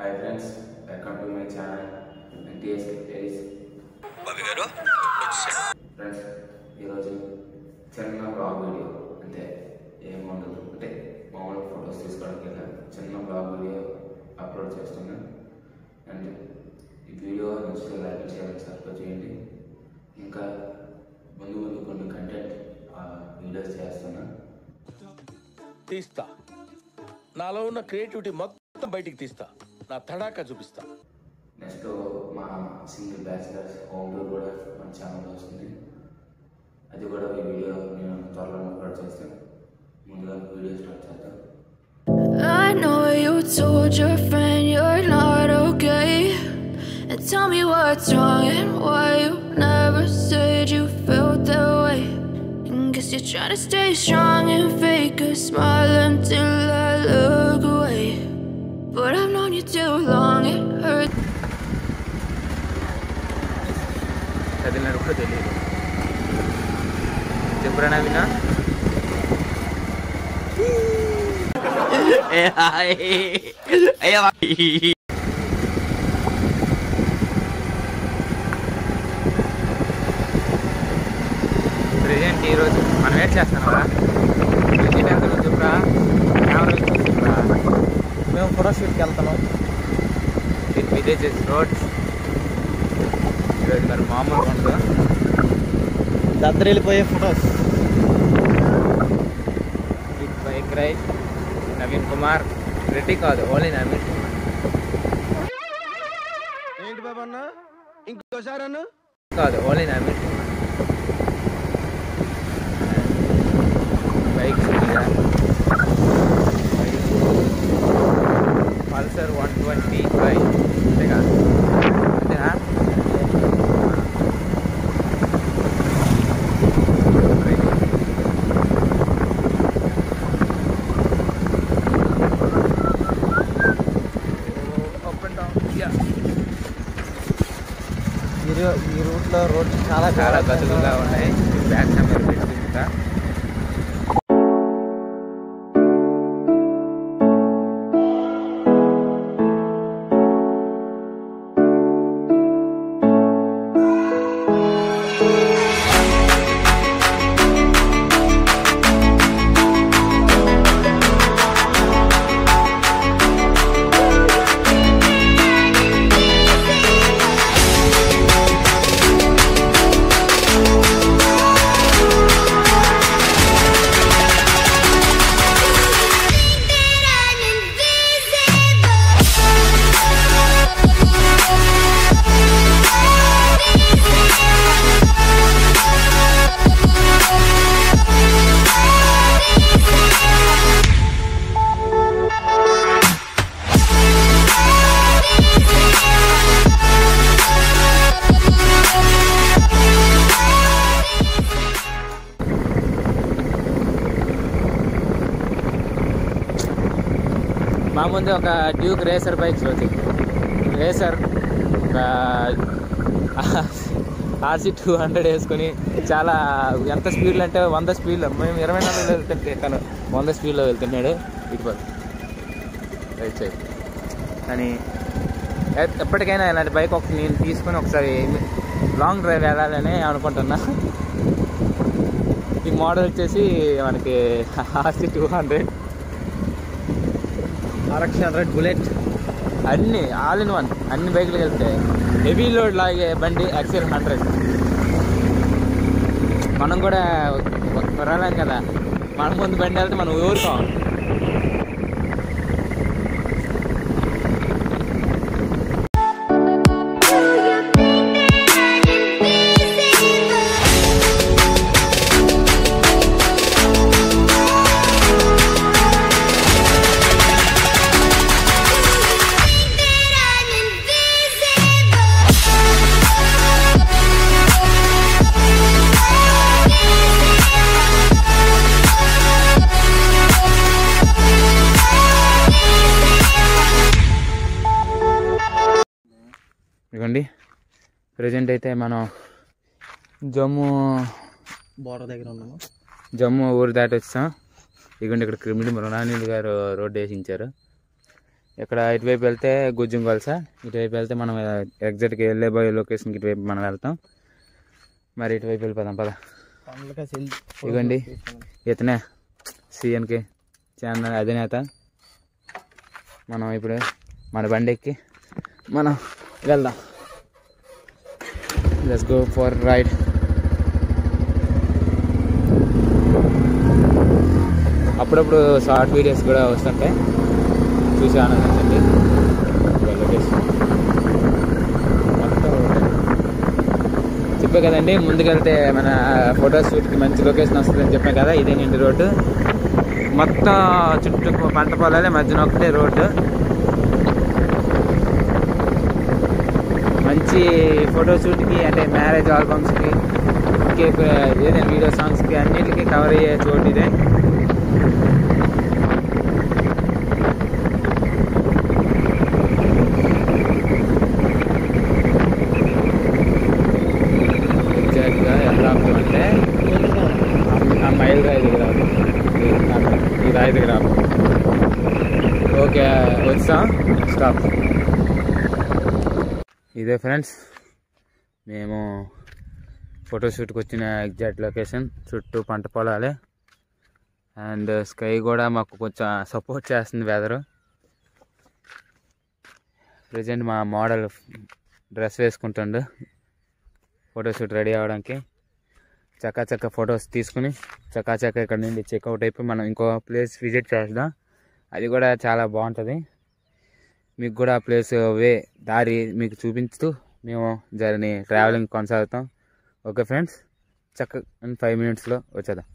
Hi friends welcome to my channel NTS tastes friends ఈరోజు చిన్న blog video అంటే ఏముండదు అంటే మామూలు ఫొటోస్ తీసుకోవడానికి వెళ్ళా చిన్న బ్లాగ్ వీడియో అప్లోడ్ చేస్తున్నాను అండ్ ఈ వీడియో నచ్చితే లైక్ చేయాలి సబ్స్క్రైబ్ చేయండి ఇంకా ముందు ముందు కొన్ని కంటెంట్ వీడియోస్ చేస్తున్నా తీస్తా నాలో ఉన్న క్రియేటివిటీ మొత్తం బయటికి తీస్తా నా తడాకా చూపిస్తా నెక్స్ట్ మా సింగిల్ బ్యాచిలర్స్ హోమ్ టూర్ కూడా మన ఛానల్ వస్తుంది అది కూడా ఈ వీడియో నేను త్వరలో అప్లోడ్ చేస్తాను ముందుగా వీడియో స్టార్ట్ చేద్దాం I know you told your friend you're not okay. And tell me what's wrong and why you never said you felt that way. And guess you're trying to stay strong and fake a smile until I look away. But I've known you too long, it hurts. కదిలినారు కూడా తెలియదు చెప్పురా వినా అయ్యా present ఈరోజు మనం ఏం చేస్తాం కదా ప్రజెంట్ ఎంత రోజు చెప్పురా కెమెరా చెప్పురా మేము ఫోటోషూట్కి వెళ్తున్నాం విలేజెస్ రోడ్స్ ఈరోజు మరి మామూలుగా ఉండదు దద్దరిల్లిపోయే photos with bike ride Naveen Kumar Reddy కాదు ఓన్లీ నవీన్ కుమార్ ఏంటి బాబా అన్న ఇంకోసారి అన్న కాదు only Naveen Kumar bike Pulsar one twenty five అంతేగా అంతేనా అప్ అండ్ డౌన్ యా ఈ రూ- ఈ రూట్లో రోడ్డు చాలా చాలా గదులుగా ఉన్నాయి బ్యాక్ నెంబర్ పెట్టుకుంటా మా ముందు ఒక డ్యూక్ రేసర్ బైక్స్ వచ్చి రేసర్ ఒక ఆర్సీ టూ హండ్రెడ్ వేసుకొని చాలా ఎంత స్పీడ్లో అంటే వంద స్పీడ్లో మేము ఇరవై నాలుగులో వెళ్తుంటే తను వంద స్పీడ్లో వెళ్తున్నాడు ఇటుపక్క రైట్ సైడ్ కానీ ఎ- ఎప్పటికైనా ఇలాంటి బైక్ ఒకటి నేను తీసుకొని ఒకసారి లాంగ్ డ్రైవ్ వెళ్ళాలని అనుకుంటున్నా ఈ మోడల్ వచ్చేసి మనకి RC two hundred RX hundred Bullet అన్ని ఆల్ ఇన్ వన్ అన్ని బైకులు వెళ్తాయి హెవీ లోడ్ లాగే బండి ఎక్సెల్ హండ్రెడ్ మనం కూడా కొరాలేం కదా మన ముందు బండి వెళ్తే మనం ఊరుకోం ఇదిగోండి ప్రజెంట్ అయితే మనం జమ్మూ బోర్డర్ దగ్గర ఉన్నాము జమ్మూ ఊరు దాటి వచ్చాం ఇదిగోండి ఇక్కడ క్రిమిడి మృణానిల్ గారు రోడ్డు వేసించారు ఇక్కడ ఇటువైపు వెళ్తే గుజ్జుం కొలసా ఇటువైపు వెళ్తే మనం ఎగ్జాక్ట్గా వెళ్ళే పోయే లొకేషన్కి ఇటువైపు మనం వెళ్తాం మరి ఇటువైపు వెళ్ళిపోదాం పద పండ్లకాయ సెల్ ఇదిగోండి ఇతనే సీఎన్కి ఛానల్ అధినేత మనం ఇప్పుడు మన బండి ఎక్కి మనం వెళ్దాం లెట్స్ గో ఫర్ రైడ్ అప్పుడప్పుడు షార్ట్ వీడియోస్ కూడా వస్తుంటాయి చూసి ఆనందించండి ఇదిగో లొకేషన్ మొత్తం చెప్పే కదండి ముందుకెళ్తే మన ఫోటో షూట్కి మంచి లొకేషన్ వస్తుందని చెప్పాం కదా ఇదేనండి రోడ్డు మొత్తం చుట్టూ పంట పొలాలే మధ్యన ఒకటే రోడ్డు మంచి ఫోటో షూట్కి అంటే మ్యారేజ్ ఆల్బమ్స్కి ఇంకే ఏదైనా వీడియో సాంగ్స్కి అన్నిటికీ కవర్ అయ్యే చోటు ఇదే ఎగ్జాక్ట్గా ఎలా అంటే ఆ మైల్ రాయి దగ్గర అక్కడ ఈ రాయి దగ్గర ఆపు. ఓకే వచ్చా స్టాప్ ఇదే ఫ్రెండ్స్ మేము ఫోటోషూట్కి వచ్చిన ఎగ్జాక్ట్ లొకేషన్ చుట్టూ పంట పొలాలే అండ్ స్కై కూడా మాకు కొంచెం సపోర్ట్ చేస్తుంది వెదరు ప్రజెంట్ మా మోడల్ డ్రెస్ వేసుకుంటుండు ఫోటోషూట్ రెడీ అవ్వడానికి చక్కా చక్క ఫొటోస్ తీసుకుని చక్కా చక్క ఇక్కడ నుండి చెక్అవుట్ అయిపోయి మనం ఇంకో ప్లేస్ విజిట్ చేద్దాం అది కూడా చాలా బాగుంటుంది మీకు కూడా ఆ ప్లేస్ వే దారి మీకు చూపించుతూ మేము జర్నీ ట్రావెలింగ్ కొనసాగుతాం ఓకే ఫ్రెండ్స్ చక్క ఫైవ్ మినిట్స్లో వచ్చేద్దాం